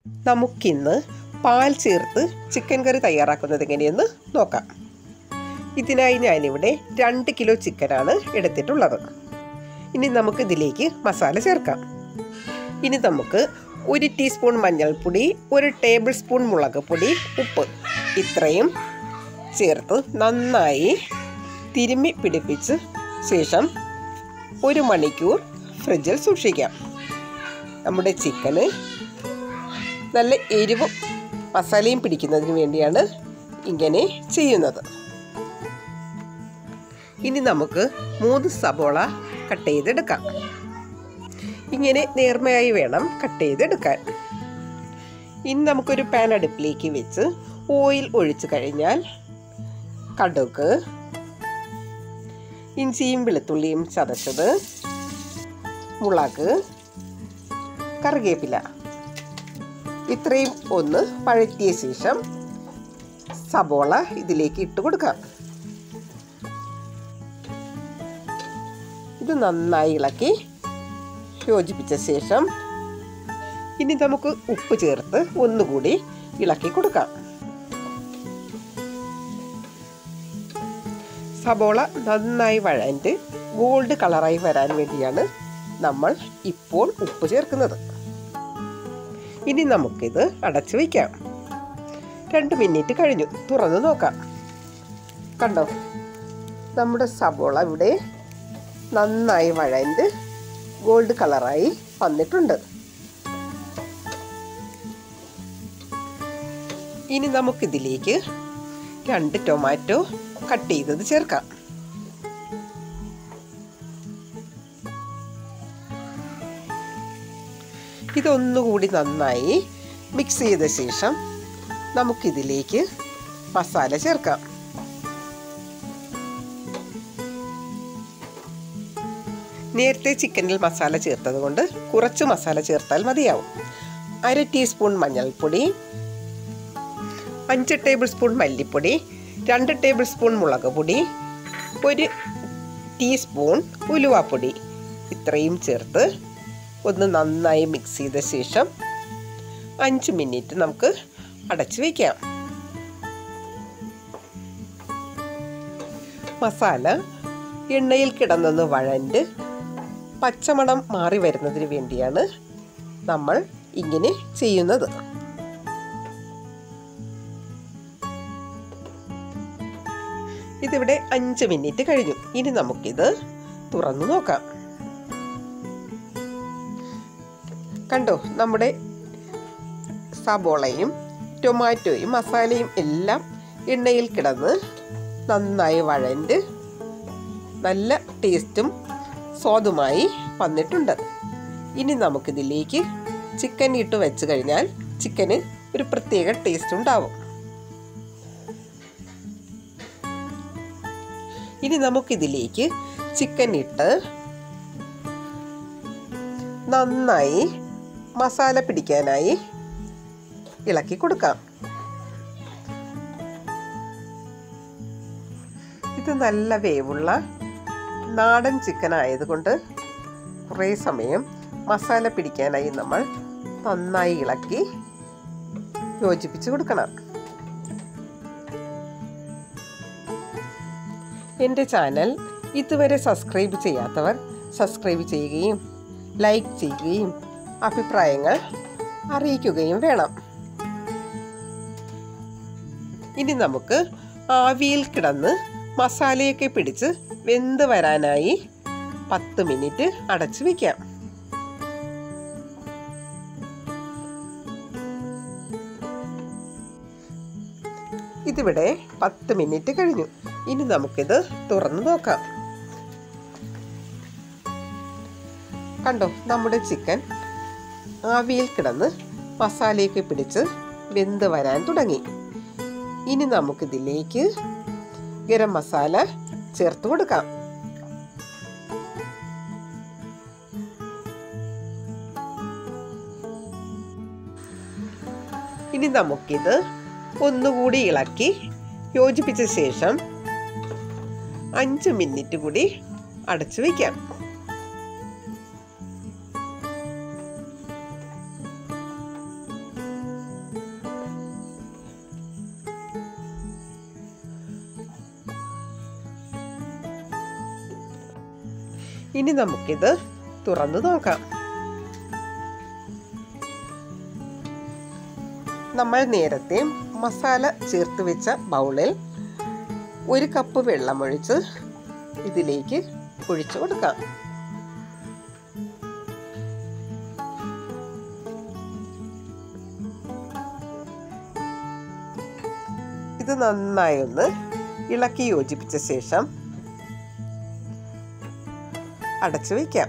നമുക്കിന്ന് പാൽ ചേർത്ത് ചിക്കൻ കറി തയ്യാറാക്കുന്നത് എങ്ങനെയെന്ന് നോക്കാം ഇതിനായി ഞാനിവിടെ രണ്ട് കിലോ ചിക്കനാണ് എടുത്തിട്ടുള്ളത് ഇനി നമുക്ക് ഇതിലേക്ക് മസാല ചേർക്കാം ഇനി നമുക്ക് ഒരു ടീസ്പൂൺ മഞ്ഞൾപ്പൊടി ഒരു ടേബിൾ സ്പൂൺ മുളക് പൊടി ഉപ്പ് ഇത്രയും ചേർത്ത് നന്നായി തിരുമ്മി പിടിപ്പിച്ച് ശേഷം ഒരു മണിക്കൂർ ഫ്രിഡ്ജിൽ സൂക്ഷിക്കാം നമ്മുടെ ചിക്കന് നല്ല എരിവും മസാലയും പിടിക്കുന്നതിന് വേണ്ടിയാണ് ഇങ്ങനെ ചെയ്യുന്നത് ഇനി നമുക്ക് മൂന്ന് സബോള കട്ട് ചെയ്തെടുക്കാം ഇങ്ങനെ നേർമയായി വേണം കട്ട് ചെയ്തെടുക്കാൻ ഇനി നമുക്കൊരു പാൻ അടുപ്പിലേക്ക് വെച്ച് ഓയിൽ ഒഴിച്ചു കഴിഞ്ഞാൽ കടുക് ഇഞ്ചിയും വെളുത്തുള്ളിയും ചതച്ചത് മുളക് കറിവേപ്പില ഇത്രയും ഒന്ന് പഴറ്റിയ ശേഷം സബോള ഇതിലേക്ക് ഇട്ട് കൊടുക്കാം ഇത് നന്നായി ഇളക്കി യോജിപ്പിച്ച ശേഷം ഇനി നമുക്ക് ഉപ്പ് ചേർത്ത് ഒന്നുകൂടി ഇളക്കി കൊടുക്കാം സബോള നന്നായി വഴണ്ട് ഗോൾഡ് കളറായി വരാൻ വേണ്ടിയാണ് നമ്മൾ ഇപ്പോൾ ഉപ്പ് ചേർക്കുന്നത് ഇനി നമുക്കിത് അടച്ചു വയ്ക്കാം രണ്ട് മിനിറ്റ് കഴിഞ്ഞു തുറന്ന് നോക്കാം കണ്ടോ നമ്മുടെ സബോള ഇവിടെ നന്നായി വഴണ്ട് ഗോൾഡ് കളറായി വന്നിട്ടുണ്ട് ഇനി നമുക്കിതിലേക്ക് രണ്ട് ടൊമാറ്റോ കട്ട് ചെയ്തത് ചേർക്കാം ഇതൊന്നുകൂടി നന്നായി മിക്സ് ചെയ്ത ശേഷം നമുക്കിതിലേക്ക് മസാല ചേർക്കാം നേരത്തെ ചിക്കനിൽ മസാല ചേർത്തത് കൊണ്ട് കുറച്ച് മസാല ചേർത്താൽ മതിയാവും അര ടീസ്പൂൺ മഞ്ഞൾപ്പൊടി അഞ്ച് ടേബിൾ സ്പൂൺ മല്ലിപ്പൊടി രണ്ട് ടേബിൾ സ്പൂൺ മുളക് പൊടി ഒരു ടീസ്പൂൺ ഉലുവാപ്പൊടി ഇത്രയും ചേർത്ത് ഒന്ന് നന്നായി മിക്സ് ചെയ്ത ശേഷം അഞ്ച് മിനിറ്റ് നമുക്ക് അടച്ചു വയ്ക്കാം മസാല എണ്ണയിൽ കിടന്നൊന്ന് വഴണ്ട് പച്ചമണം മാറി വരുന്നതിന് വേണ്ടിയാണ് നമ്മൾ ഇങ്ങനെ ചെയ്യുന്നത് ഇതിവിടെ അഞ്ച് മിനിറ്റ് കഴിഞ്ഞു ഇനി നമുക്കിത് തുറന്നു നോക്കാം കണ്ടോ നമ്മുടെ സബോളയും ടൊമാറ്റോയും മസാലയും എല്ലാം എണ്ണയിൽ കിടന്ന് നന്നായി വഴണ്ട് നല്ല ടേസ്റ്റും സ്വാദുമായി വന്നിട്ടുണ്ട് ഇനി നമുക്കിതിലേക്ക് ചിക്കൻ ഇട്ട് വെച്ച് കഴിഞ്ഞാൽ ചിക്കന് ഒരു പ്രത്യേക ടേസ്റ്റ് ഉണ്ടാവും ഇനി നമുക്കിതിലേക്ക് ചിക്കൻ ഇട്ട് നന്നായി മസാല പിടിക്കാനായി ഇളക്കി കൊടുക്കാം ഇത് നല്ല വേവുള്ള നാടൻ ചിക്കൻ ആയതുകൊണ്ട് കുറേ സമയം മസാല പിടിക്കാനായി നമ്മൾ നന്നായി ഇളക്കി യോജിപ്പിച്ച് കൊടുക്കണം എൻ്റെ ചാനൽ ഇതുവരെ സബ്സ്ക്രൈബ് ചെയ്യാത്തവർ സബ്സ്ക്രൈബ് ചെയ്യുകയും ലൈക്ക് ചെയ്യുകയും അഭിപ്രായങ്ങൾ അറിയിക്കുകയും വേണം ഇനി നമുക്ക് ആവിയിൽ കിടന്ന് മസാലയൊക്കെ പിടിച്ച് വെന്ത് വരാനായി പത്ത് മിനിറ്റ് അടച്ചു വയ്ക്കാം ഇതിവിടെ പത്ത് മിനിറ്റ് കഴിഞ്ഞു ഇനി നമുക്കിത് തുറന്നു നോക്കാം കണ്ടോ നമ്മുടെ ചിക്കൻ ആവിയിൽ കിടന്ന് മസാലയൊക്കെ പിടിച്ച് വെന്ത് വരാൻ തുടങ്ങി ഇനി നമുക്കിതിലേക്ക് ഗരം മസാല ചേർത്ത് കൊടുക്കാം ഇനി നമുക്കിത് ഒന്നുകൂടി ഇളക്കി യോജിപ്പിച്ച ശേഷം അഞ്ച് മിനിറ്റ് കൂടി അടച്ചു വയ്ക്കാം ഇനി നമുക്കിത് തുറന്നു നോക്കാം നമ്മൾ നേരത്തെ മസാല ചേർത്ത് വെച്ച ബൗളിൽ ഒരു കപ്പ് വെള്ളമൊഴിച്ച് ഇതിലേക്ക് ഒഴിച്ചു കൊടുക്കാം ഇത് നന്നായി ഒന്ന് ഇളക്കി യോജിപ്പിച്ച ശേഷം അടച്ചു വയ്ക്കാം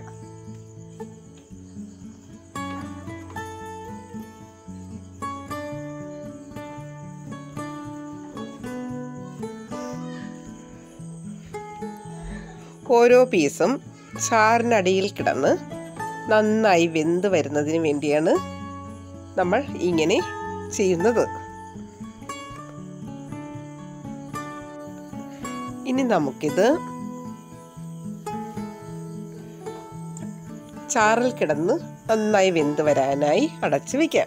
ഓരോ പീസും ചാറിനടിയിൽ കിടന്ന് നന്നായി വെന്ത് വരുന്നതിന് വേണ്ടിയാണ് നമ്മൾ ഇങ്ങനെ ചെയ്യുന്നത് ഇനി നമുക്കിത് ചാറിൽ കിടന്ന് നന്നായി വെന്ത് വരാനായി അടച്ചു വയ്ക്കാം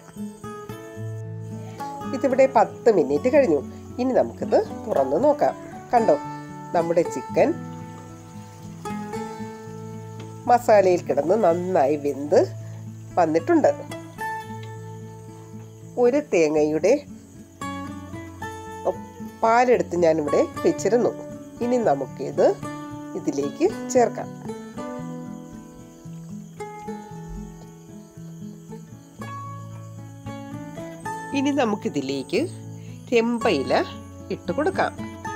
ഇതിവിടെ പത്ത് മിനിറ്റ് കഴിഞ്ഞു ഇനി നമുക്കിത് തുറന്ന് നോക്കാം കണ്ടോ നമ്മുടെ ചിക്കൻ മസാലയിൽ കിടന്ന് നന്നായി വെന്ത് വന്നിട്ടുണ്ട് ഒരു തേങ്ങയുടെ പാലെടുത്ത് ഞാനിവിടെ വെച്ചിരുന്നു ഇനി നമുക്കിത് ഇതിലേക്ക് ചേർക്കാം ഇനി നമുക്കിതിലേക്ക് ചെമ്പയില ഇട്ട് കൊടുക്കാം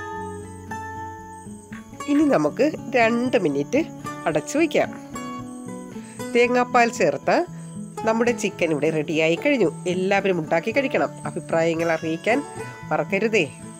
ഇനി നമുക്ക് രണ്ട് മിനിറ്റ് അടച്ചു വയ്ക്കാം തേങ്ങാപ്പാൽ ചേർത്ത നമ്മുടെ ചിക്കൻ ഇവിടെ റെഡിയായി കഴിഞ്ഞു എല്ലാവരും ഉണ്ടാക്കി കഴിക്കണം അഭിപ്രായങ്ങൾ അറിയിക്കാൻ മറക്കരുതേ